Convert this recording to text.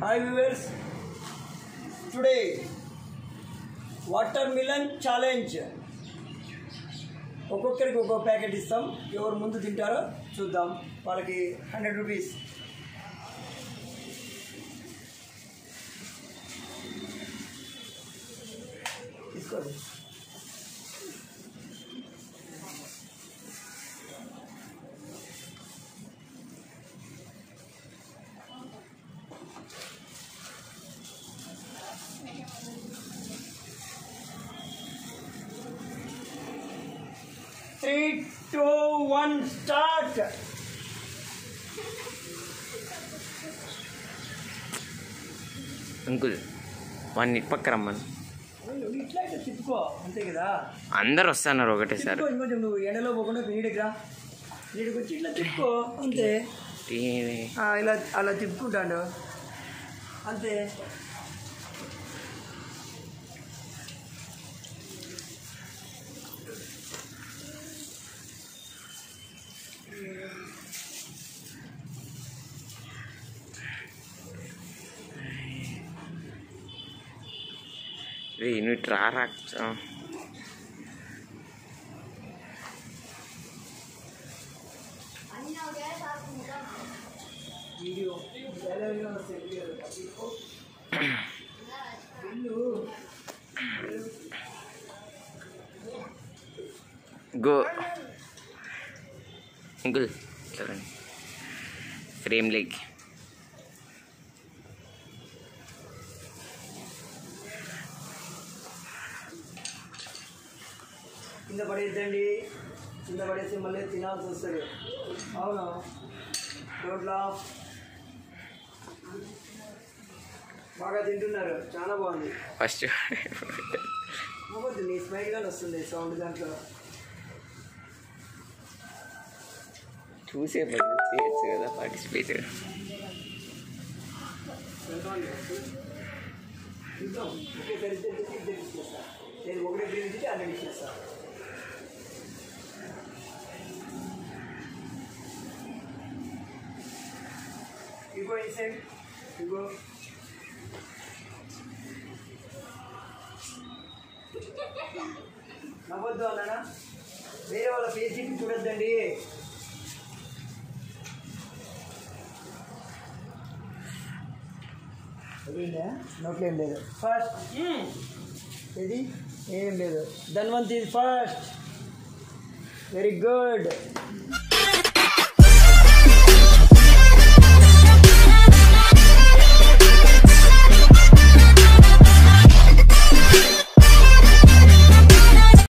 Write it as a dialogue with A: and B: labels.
A: Hi viewers today watermelon challenge ఒక్కొక్కరికి ఒక్కొక్క packet ఇస్తాం ఎవరు ముందు తింటారో చూద్దాం వాళ్ళకి హండ్రెడ్ రూపీస్ తీసుకోండి three two one start
B: uncle వాడిని పక్క రమ్మని
A: ఇట్లా ఇట్లా తిప్పుకో అంతే కదా
B: అందరు వస్తున్నారు ఒకటేసారి
A: తిప్పుకో ఇంకొంచెం నువ్వు ఎండలో పోకుండా నీడకి రా నీడకి వచ్చి ఇట్లా తిప్పుకో అంతే
B: టీ-
A: ఆ, ఇలా అలా తిప్పుకుంటాడు అంతే
B: రే నువ్వు ఇటు రారా ఆ.
A: వీడియో ఎలా వస్తాయి వీడియో ఇల్లు
B: గో అంకుల్ చూడండి ఫ్రేమ్ లెగ్
A: కింద పడేద్దండి కింద పడేసి మళ్ళీ తినాల్సి వస్తుంది అవును రోడ్లా బాగా తింటున్నారు చాలా బాగుంది
B: ఫస్ట్
A: బాగుంది నీ స్మైల్ కానీ వస్తుంది సౌండ్ దాంట్లో
B: చూసే పని చేయొచ్చు కదా పార్టిసిపేట్
A: చూద్దాం ఒకేసారి ఇద్దరు ఇద్దరు ఇచ్చేస్తా నేను ఒకటే బిల్ ఇచ్చి అన్నీ ఇచ్చేస్తా ఇగో ఈ సైడ్ ఇగో నవ్వద్దు అన్నానా వేరే వాళ్ళ ఫేస్ ఇట్టి చూడొద్దండి అదేంటా నోట్లో ఏం లేదు ఫస్ట్ ఇది ఏం లేదు ధన్వంత్ ఇది ఫస్ట్ వెరీ గుడ్